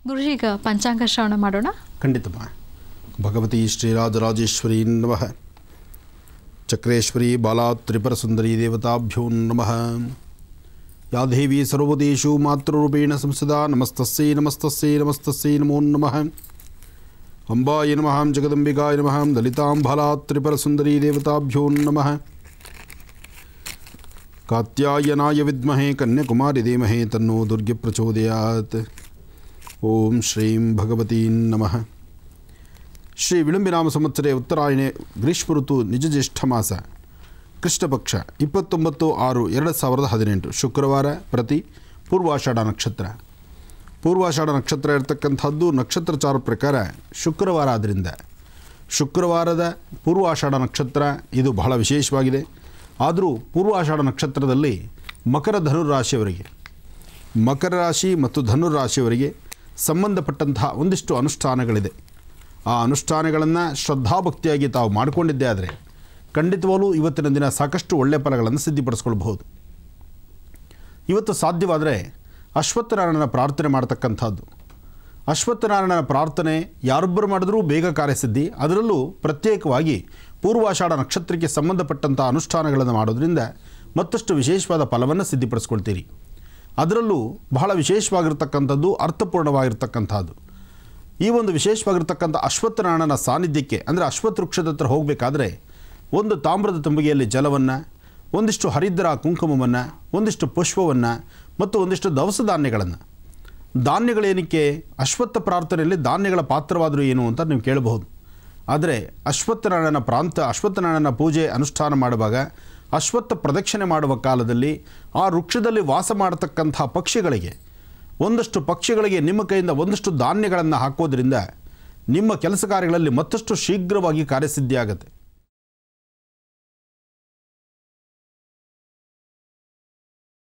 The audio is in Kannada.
ಗುರುಜಿ ಈಗ ಪಂಚಾಂಗ ಶ್ರವಣ ಮಾಡೋಣ ಖಂಡಿತಮ್ಮ ಭಗವತಿ ಶ್ರೀರಾಜರಾಜೇಶ್ವರಿ ನಮಃ ಚಕ್ರೇಶ್ವರಿ ಬಾಲಾ ತ್ರಿಪುರ ಸುಂದರಿ ದೇವತಾಭ್ಯೋ ನಮಃ ಯಾ ದೇವಿ ಸರ್ವದೇಶು ಮಾತೃರೂಪೇಣ ಸಂಸದಾ ನಮಸ್ತಸ್ಸೈ ನಮಸ್ತಸ್ಸೈ ನಮಸ್ತಸ್ಸೈ ನಮೋ ನಮಃ ಅಂಬಾಯ ನಮಃ ಜಗದಂಬಿಕಾಯ ನಮಃ ಲಲಿತಾಂ ಬಾಲಾ ತ್ರಿಪುರ ಸುಂದರಿ ದೇವತಾಭ್ಯೋ ನಮಃ ಕಾತ್ಯಾಯನಾಯ ವಿದ್ಮಹೇ ಕನ್ಯಾಕುಮಾರಿ ಧೀಮಹಿ ತನ್ನೋ ದುರ್ಗೆ ಪ್ರಚೋದಯಾತ್ ಓಂ ಶ್ರೀಂ ಭಗವತೀ ನಮಃ ಶ್ರೀ ವಿಳಂಬಿನಾಮ ಸಂವತ್ಸರೆ ಉತ್ತರಾಯಣೆ ಗ್ರೀಷ್ಮ ಋತು ನಿಜ ಜ್ಯೇಷ್ಠ ಮಾಸ ಕೃಷ್ಣ ಪಕ್ಷ ಇಪ್ಪತ್ತೊಂಬತ್ತು ಆರು ಎರಡು ಸಾವಿರದ ಹದಿನೆಂಟು ಶುಕ್ರವಾರ ಪ್ರತಿ ಪೂರ್ವಾಷಾಢ ನಕ್ಷತ್ರ ಪೂರ್ವಾಷಾಢ ನಕ್ಷತ್ರ ಇರತಕ್ಕಂಥದ್ದು ನಕ್ಷತ್ರಚಾರ ಪ್ರಕಾರ ಶುಕ್ರವಾರ ಆದ್ದರಿಂದ ಶುಕ್ರವಾರದ ಪೂರ್ವಾಷಾಢ ನಕ್ಷತ್ರ ಇದು ಬಹಳ ವಿಶೇಷವಾಗಿದೆ ಆದರೂ ಪೂರ್ವಾಷಾಢ ನಕ್ಷತ್ರದಲ್ಲಿ ಮಕರ ಧನುರಾಶಿಯವರಿಗೆ ಮಕರ ರಾಶಿ ಮತ್ತು ಧನುರ್ ರಾಶಿಯವರಿಗೆ ಸಂಬಂಧಪಟ್ಟಂತಹ ಒಂದಿಷ್ಟು ಅನುಷ್ಠಾನಗಳಿದೆ ಆ ಅನುಷ್ಠಾನಗಳನ್ನು ಶ್ರದ್ಧಾಭಕ್ತಿಯಾಗಿ ತಾವು ಮಾಡಿಕೊಂಡಿದ್ದೇ ಆದರೆ ಖಂಡಿತವಾಗಲೂ ಇವತ್ತಿನ ದಿನ ಸಾಕಷ್ಟು ಒಳ್ಳೆಯ ಫಲಗಳನ್ನು ಸಿದ್ಧಿಪಡಿಸ್ಕೊಳ್ಬಹುದು ಇವತ್ತು ಸಾಧ್ಯವಾದರೆ ಅಶ್ವತ್ಥನಾರಾಯಣನ ಪ್ರಾರ್ಥನೆ ಮಾಡ್ತಕ್ಕಂಥದ್ದು ಅಶ್ವತ್ಥನಾರಾಯಣನ ಪ್ರಾರ್ಥನೆ ಯಾರೊಬ್ಬರು ಮಾಡಿದ್ರೂ ಬೇಗ ಕಾರ್ಯಸಿದ್ಧಿ ಅದರಲ್ಲೂ ಪ್ರತ್ಯೇಕವಾಗಿ ಪೂರ್ವಾಷಾಢ ನಕ್ಷತ್ರಕ್ಕೆ ಸಂಬಂಧಪಟ್ಟಂಥ ಅನುಷ್ಠಾನಗಳನ್ನು ಮಾಡೋದ್ರಿಂದ ಮತ್ತಷ್ಟು ವಿಶೇಷವಾದ ಫಲವನ್ನು ಸಿದ್ಧಿಪಡಿಸ್ಕೊಳ್ತೀರಿ ಅದರಲ್ಲೂ ಬಹಳ ವಿಶೇಷವಾಗಿರ್ತಕ್ಕಂಥದ್ದು ಅರ್ಥಪೂರ್ಣವಾಗಿರ್ತಕ್ಕಂಥದ್ದು ಈ ಒಂದು ವಿಶೇಷವಾಗಿರ್ತಕ್ಕಂಥ ಅಶ್ವತ್ಥನಾರಾಯಣನ ಸಾನ್ನಿಧ್ಯಕ್ಕೆ ಅಂದರೆ ಅಶ್ವತ್ಥ ವೃಕ್ಷದ ಹತ್ರ ಹೋಗಬೇಕಾದ್ರೆ ಒಂದು ತಾಮ್ರದ ತಂಬಿಗೆಯಲ್ಲಿ ಜಲವನ್ನು ಒಂದಿಷ್ಟು ಹರಿದ್ರ ಕುಂಕುಮವನ್ನು ಒಂದಿಷ್ಟು ಪುಷ್ಪವನ್ನು ಮತ್ತು ಒಂದಿಷ್ಟು ದವಸ ಧಾನ್ಯಗಳನ್ನು ಧಾನ್ಯಗಳೇನಕ್ಕೆ ಅಶ್ವತ್ಥ ಪ್ರಾರ್ಥನೆಯಲ್ಲಿ ಧಾನ್ಯಗಳ ಪಾತ್ರವಾದರೂ ಏನು ಅಂತ ನೀವು ಕೇಳಬಹುದು ಆದರೆ ಅಶ್ವತ್ಥನಾರಾಯಣ ಪ್ರಾಂತ ಅಶ್ವತ್ಥನಾರಾಯಣ ಪೂಜೆ ಅನುಷ್ಠಾನ ಮಾಡುವಾಗ ಅಶ್ವತ್ಥ ಪ್ರದಕ್ಷಿಣೆ ಮಾಡುವ ಕಾಲದಲ್ಲಿ ಆ ವೃಕ್ಷದಲ್ಲಿ ವಾಸ ಮಾಡತಕ್ಕಂಥ ಪಕ್ಷಿಗಳಿಗೆ ಒಂದಷ್ಟು ಪಕ್ಷಿಗಳಿಗೆ ನಿಮ್ಮ ಕೈಯಿಂದ ಒಂದಷ್ಟು ಧಾನ್ಯಗಳನ್ನು ಹಾಕೋದ್ರಿಂದ ನಿಮ್ಮ ಕೆಲಸ ಕಾರ್ಯಗಳಲ್ಲಿ ಮತ್ತಷ್ಟು ಶೀಘ್ರವಾಗಿ ಕಾರ್ಯಸಿದ್ಧಿ ಆಗುತ್ತೆ